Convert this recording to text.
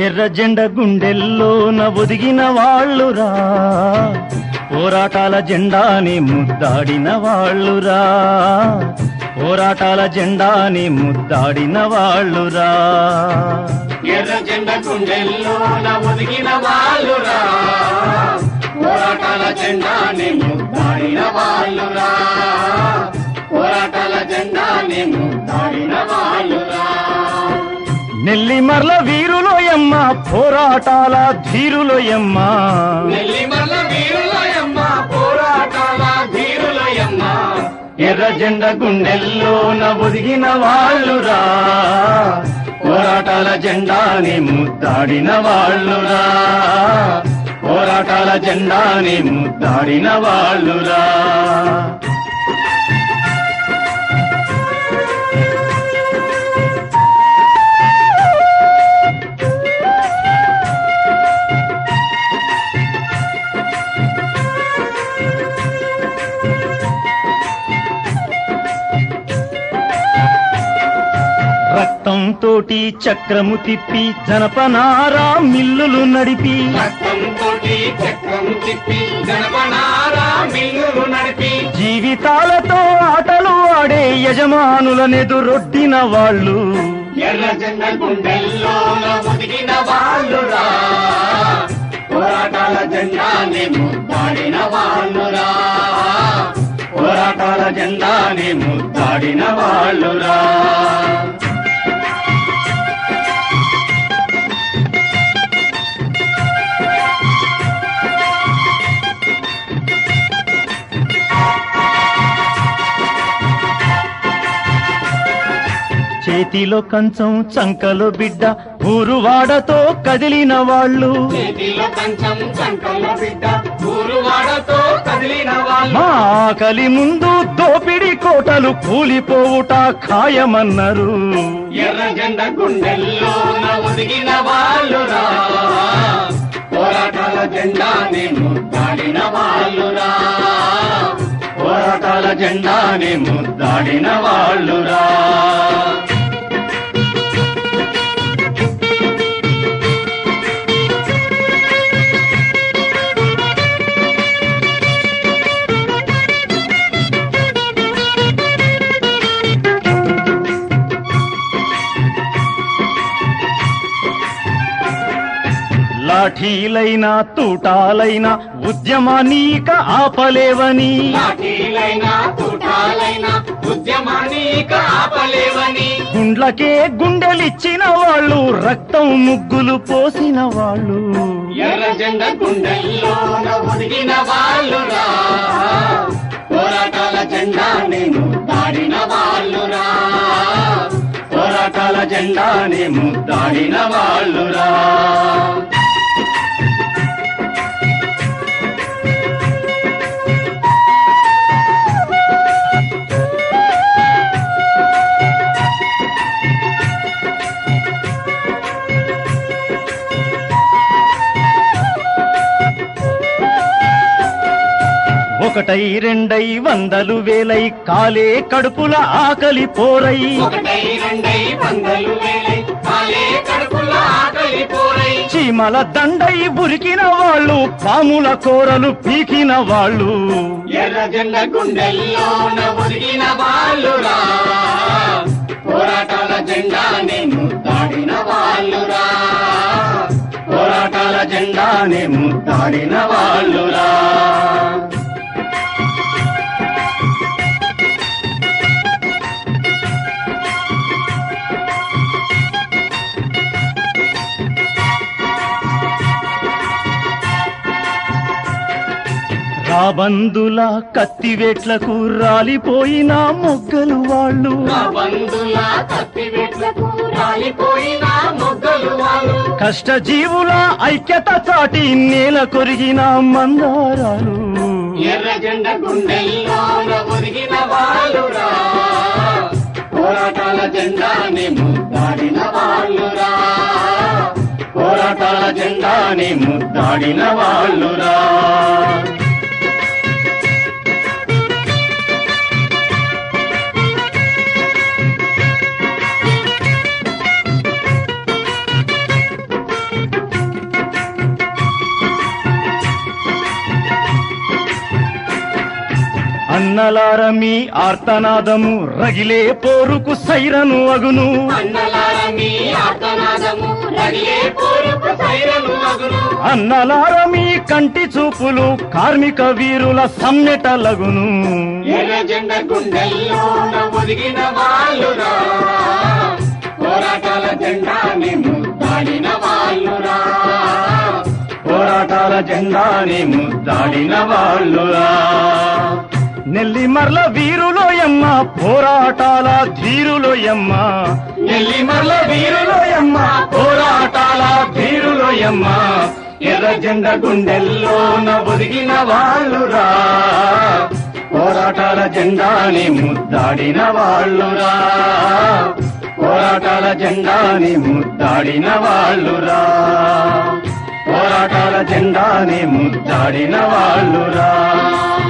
ఎర్ర జెండ గుండెల్లోన ఒదిగిన వాళ్ళురా పోరాటాల జెండాని ముద్దాడిన వాళ్ళురా పోరాటాల జెండాని ముద్దాడిన వాళ్ళురా ఎర్ర జెండ గుండెల్లోన ఒదిగిన వాళ్ళురా పోరాటాల జెండాని ముద్దాడిన వాళ్ళురా పోరాటాల జెండాని ముద్దాడిన వాళ్ళురా నెల్లిమర్ల వీరులోయమ్మ పోరాటాల ధీరులోయమ్మ నెల్లిమల్ల వీరులయమ్మ పోరాటాల ధీరులయమ్మ ఎర్ర జెండ గుండెల్లోన ఒదిగిన వాళ్ళురా పోరాటాల జెండాని ముద్దాడిన వాళ్ళురా పోరాటాల జెండాని ముద్దాడిన వాళ్ళురా రక్తం తోటి చక్రము తిప్పి జనపనారా మిల్లులు నడిపి రక్తం తోటి చక్రం తిప్పి జనపనారా మిల్లులు నడిపి జీవితాలతో ఆటలు ఆడే యజమానులనెదురొడ్డిన వాళ్ళు ఎర్ర జెండ గుండెల్లోన ఒదిగిన వాళ్ళురా పోరాటాల జెండాని ముద్దాడిన వాళ్ళురా పోరాటాల జెండాని ముద్దాడిన వాళ్ళురా చేతిలో కంచం చంకలో బిడ్డ ఊరువాడతో కదిలిన వాళ్ళు చేతిలో కంచం చంకల బిడ్డ ఊరువాడతో కదిలిన వాళ్ళు మా ఆకలి ముందు దోపిడి కోటలు కూలిపోవుట ఖాయమన్నారు ఎర్ర జెండ గుండెల్లోన ఒదిగిన వాళ్ళురా పోరాటాల జెండాని ముద్దాడిన వాళ్ళురా పోరాటాల జెండాని ముద్దాడిన వాళ్ళురా లాఠీలైనా తూటాలైనా ఉద్యమానీక ఆపలేవని లాఠీలైనా తూటాలైనా ఉద్యమాన్ని కాపలేవని గుండ్లకే గుండెలిచ్చిన వాళ్ళు రక్తం ముగ్గులు పోసిన వాళ్ళు ఎర్ర జెండ గుండెల్లోన ఒదిగిన వాళ్ళురా పోరాటాల జెండాని ముద్దాడిన వాళ్ళురా పోరాటాల జెండాని ముద్దాడిన వాళ్ళురా ఒకటై రెండై వందలు వేలై కాలే కడుపుల ఆకలి పోరై ఒకటై రెండై వందలు వేలై కాలే కడుపుల ఆకలి పోరై చీమల దండై ఉరికిన వాళ్ళు పాముల కూరలు పీకిన వాళ్ళు ఎర్ర జెండ గుండెల్లోన ఒదిగిన వాళ్ళురా పోరాటాల జెండాని ముద్దాడిన వాళ్ళురా పోరాటాల జెండాని ముద్దాడిన వాళ్ళురా రాబందుల కత్తివేట్లకు రాలిపోయిన మొగ్గలు వాళ్ళు నా బంధుల కత్తివెట్లకు రాలిపోయిన మొగ్గలు వాళ్ళు కష్టజీవుల ఐక్యత చాటి నేల కొరిగిన మందారాలు ఎర్ర జెండ గుండెల్లోన ఒదిగిన వాళ్ళురా పోరాటాల జెండాని ముద్దాడిన వాళ్ళురా పోరాటాల జెండాని ముద్దాడిన వాళ్ళురా అన్నలారమి ఆర్తనాదము రగిలే పోరుకు సైరను అగును అన్నలార మీ ఆర్తనాదము రగిలే పోరుకు సైరను అగును అన్నలారమి కంటి చూపులు కార్మిక వీరుల సమ్మెటలగును ఎర్ర జెండ గుండెల్లోన ఒదిగిన వాళ్ళురా పోరాటాల జెండాని ముద్దాడిన వాళ్ళురా పోరాటాల జెండాని ముద్దాడిన వాళ్ళురా నెల్లిమర్ల వీరులోయమ్మ పోరాటాల ధీరులోయమ్మ నెల్లిమర్ల వీరులోయమ్మ పోరాటాల ధీరులోయమ్మ ఎర్ర జెండ గుండెల్లోన ఒదిగిన వాళ్ళురా పోరాటాల జెండాని ముద్దాడిన వాళ్ళురా పోరాటాల జెండాని ముద్దాడిన వాళ్ళురా పోరాటాల జెండాని ముద్దాడిన వాళ్ళురా